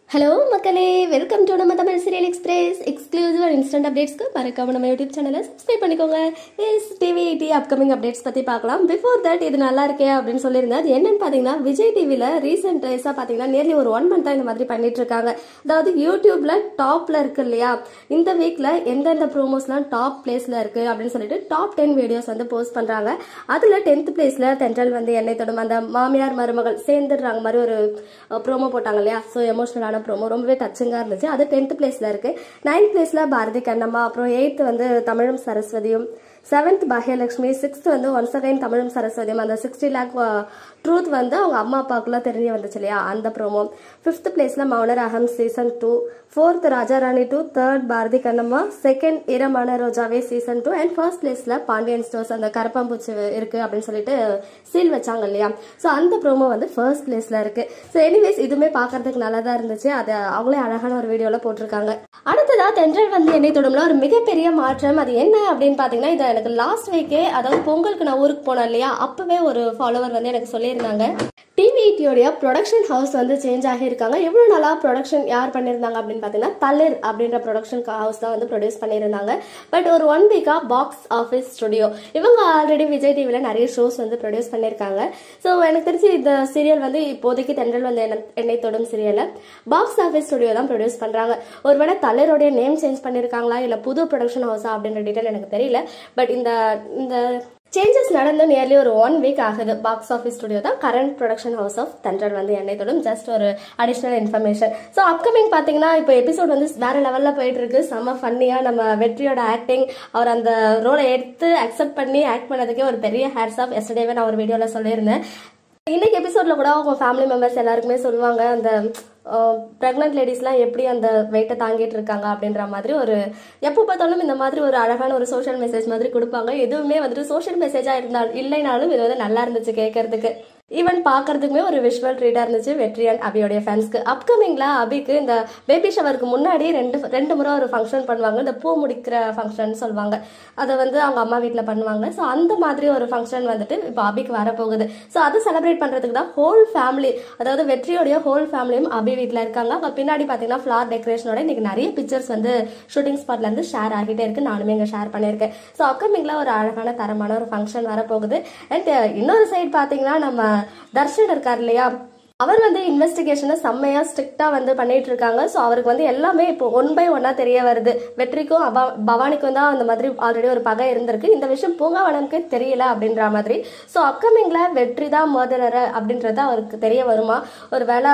hello மக்களே welcome to நம்ம Tamil serial express exclusive and instant அப்டேட்ஸ்க்கு மறக்காம நம்ம யூடியூப் சேனலை சப்ஸ்கிரைப் பண்ணிக்கோங்க S TV eighty upcoming updates பற்றி பார்க்கலாம் பிஃபோர் தட் இது நல்லா இருக்கே அப்படின்னு சொல்லியிருந்தேன் அது என்னன்னு பார்த்தீங்கன்னா விஜய் டிவியில் ரீசெண்ட் டேஸாக பார்த்தீங்கன்னா நியர்லி ஒரு ஒன் மந்த்தாக இந்த மாதிரி பண்ணிட்டு இருக்காங்க அதாவது யூடியூப்ல டாப்ல இருக்கு இல்லையா இந்த வீக்ல எந்தெந்த ப்ரோமோஸ்லாம் டாப் பிளேஸ்ல இருக்கு அப்படின்னு சொல்லிட்டு டாப் டென் வீடியோஸ் வந்து போஸ்ட் பண்றாங்க அதுல டென்த் பிளேஸ்ல தென்றல் வந்து என்னை தொடும் அந்த மாமியார் மருமகள் சேர்ந்துடுறாங்க மாதிரி ஒரு ப்ரோமோ போட்டாங்க இல்லையா ஸோ எமோஷனலான ப்ரோமோ ரொம்பவே டச்சிங்காக இருந்துச்சு அது டென்த் பிளேஸ்ல இருக்கு நைன்த் பிளேஸ்ல பாரதி கண்ணம்மா அப்புறம் எயித்து வந்து தமிழும் சரஸ்வதியும் செவன்த் பாஹ்யலட்சுமி சிக்ஸ்த் வந்து ஒன்ஸ் அகைன் தமிழும் சரஸ்வதியும் அந்த சிக்ஸ்டி லேக் ட்ரூத் வந்து அவங்க அம்மா அப்பாவுக்குலாம் தெரிய வந்துச்சு இல்லையா அந்த ப்ரோமோ ஃபிஃப்த் பிளேஸ்ல Mouna Ragam season two fourth Rajarani two third Bharathi Kannamma second Eeramana Rojave season two and first பிளேஸ்ல பாண்டியன் ஸ்டோர்ஸ் அந்த கரப்பாம்பூச்சி இருக்கு அப்படின்னு சொல்லிட்டு சீல் வச்சாங்க இல்லையா ஸோ அந்த ப்ரோமோ வந்து ஃபர்ஸ்ட் பிளேஸ்ல இருக்கு ஸோ எனிவேஸ் இதுவுமே பார்க்கறதுக்கு நல்லா தான் இருந்துச்சு அதை அவங்களே அழகான ஒரு வீடியோல போட்டிருக்காங்க அடுத்ததா தென்றல் வந்து என்னை தொடும்ல ஒரு மிகப்பெரிய மாற்றம் அது என்ன அப்படின்னு பாத்தீங்கன்னா இது எனக்கு லாஸ்ட் வீக்கே அதாவது பொங்கலுக்கு நான் ஊருக்கு போனேன் இல்லையா அப்பவே ஒரு ஃபாலோவர் வந்து எனக்கு சொல்லியிருந்தாங்க டிவிடியோடைய ப்ரொடக்ஷன் ஹவுஸ் வந்து சேஞ்ச் ஆகியிருக்காங்க எவ்வளோ நாளாக ப்ரொடக்ஷன் யார் பண்ணியிருந்தாங்க அப்படின்னு பார்த்தீங்கன்னா தளிர் அப்படின்ற ப்ரொடக்ஷன் ஹவுஸ் தான் வந்து ப்ரொடியூஸ் பண்ணியிருந்தாங்க பட் ஒரு ஒன் வீக்காக பாக்ஸ் ஆஃபீஸ் ஸ்டுடியோ இவங்க ஆல்ரெடி விஜய் டிவியில் நிறைய ஷோஸ் வந்து ப்ரொடியூஸ் பண்ணியிருக்காங்க ஸோ எனக்கு தெரிஞ்சு இந்த சீரியல் வந்து இப்போதைக்கு தென்றல் வந்து என்ன- என்னை தொடும் சீரியலை பாக்ஸ் ஆஃபீஸ் ஸ்டுடியோ தான் ப்ரொடியூஸ் பண்ணுறாங்க ஒருவேளை தளிரோடைய நேம் சேஞ்ச் பண்ணியிருக்காங்களா இல்லை புது ப்ரொடக்ஷன் ஹவுஸா அப்படின்ற டீட்டெயில் எனக்கு தெரியல பட் இந்த இந்த சேஞ்சஸ் நடந்து நியர்லி ஒரு ஒன் வீக் ஆகுது பாக்ஸ் ஆஃபீஸ் ஸ்டுடியோ தான் current production house of thunder வந்து என்னை தொடும் ஜஸ்ட் ஒரு அடிஷ்னல் இன்ஃபர்மேஷன் ஸோ அப்கமிங் பார்த்தீங்கன்னா இப்போ எபிசோட் வந்து வேற லெவலில் போயிட்டு இருக்கு செம்ம ஃபன்னியாக நம்ம வெற்றியோட ஆக்டிங் அவர் அந்த ரோலை எடுத்து அக்செப்ட் பண்ணி ஆக்ட் பண்ணதுக்கே ஒரு பெரிய ஹேர்ஸ் ஆஃப் எஸ்டர்டேவே நான் ஒரு வீடியோவில் சொல்லியிருந்தேன் இன்னைக்கு எபிசோட்ல கூட அவங்க ஃபேமிலி மெம்பர்ஸ் எல்லாருக்குமே சொல்லுவாங்க அந்த ப்ரெக்னென்ட் லேடிஸ்லாம் எப்படி அந்த வெயிட்டை தாங்கிட்டு இருக்காங்க அப்படின்ற மாதிரி ஒரு எப்போ பார்த்தாலும் இந்த மாதிரி ஒரு அழகான ஒரு சோஷியல் மெசேஜ் மாதிரி கொடுப்பாங்க எதுவுமே வந்துட்டு சோஷியல் மெசேஜாக இருந்தால் இல்லைனாலும் இது வந்து நல்லா இருந்துச்சு கேட்கறதுக்கு ஈவன் பார்க்கறதுக்குமே ஒரு விஷுவல் ட்ரீட்டாக இருந்துச்சு வெற்றி அண்ட் அபியோடைய ஃபேன்ஸ்க்கு அப்கமிங்ல அபிக்கு இந்த பேபி ஷவருக்கு முன்னாடி ரெண்டு ரெண்டு முறை ஒரு ஃபங்க்ஷன் பண்ணுவாங்க இந்த பூ முடிக்கிற ஃபங்க்ஷன் சொல்லுவாங்க அதை வந்து அவங்க அம்மா வீட்டில் பண்ணுவாங்க ஸோ அந்த மாதிரி ஒரு ஃபங்க்ஷன் வந்துட்டு இப்போ அபிக்கு வரப்போகுது ஸோ அதை செலிப்ரேட் பண்ணுறதுக்கு தான் ஹோல் ஃபேமிலி அதாவது வெற்றியோடைய ஹோல் ஃபேமிலியும் அபி வீட்டில் இருக்காங்க அங்கே பின்னாடி பார்த்தீங்கன்னா ஃப்ளார் டெக்கரேஷனோட இன்னைக்கு நிறைய பிக்சர்ஸ் வந்து ஷூட்டிங் ஸ்பாட்ல இருந்து ஷேர் ஆகிட்டே இருக்கு நானுமே இங்கே ஷேர் பண்ணியிருக்கேன் ஸோ அப்கமிங்ல ஒரு அழகான தரமான ஒரு ஃபங்க்ஷன் வரப்போகுது அண்ட் இன்னொரு சைடு பார்த்தீங்கன்னா நம்ம தர்ஷன் இருக்கார் இல்லையா அவர் வந்து இன்வெஸ்டிகேஷனை செம்மையா ஸ்ட்ரிக்டா வந்து பண்ணிட்டு இருக்காங்க ஸோ அவருக்கு வந்து எல்லாமே இப்போ ஒன் பை ஒன்னா தெரிய வருது வெற்றிக்கும் அபா பவானிக்கும் தான் அந்த மாதிரி ஆல்ரெடி ஒரு பகை இருந்திருக்கு இந்த விஷயம் பூங்காவனனுக்கு தெரியல அப்படின்ற மாதிரி ஸோ அப்கமிங்ல வெற்றி தான் மர்டரர் அப்படின்றது அவருக்கு தெரிய வருமா ஒரு வேளை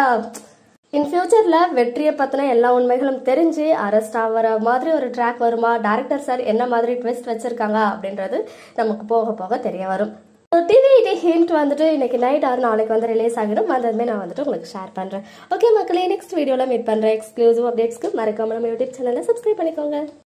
இன் ஃபியூச்சரில் வெற்றியை பற்றின எல்லா உண்மைகளும் தெரிஞ்சு அரெஸ்ட் ஆகிற மாதிரி ஒரு ட்ராக் வருமா டேரக்டர் சார் என்ன மாதிரி ட்விஸ்ட் வச்சிருக்காங்க அப்படின்றது நமக்கு போக போக தெரிய வரும் டிவி இது ஹிண்ட் வந்துட்டு இன்னைக்கு நைட் ஆறு நாளைக்கு வந்து ரிலீஸ் ஆகிடும் வந்ததுமே நான் வந்துட்டு உங்களுக்கு ஷேர் பண்ணுறேன் ஓகே மக்களே நெக்ஸ்ட் வீடியோவில் மீட் பண்ணுறேன் எக்ஸ்க்ளூசிவ் அப்டேட்ஸ்க்கு மறக்காம நம்ம யூடியூப் சேனலை சப்ஸ்கிரைப் பண்ணிக்கோங்க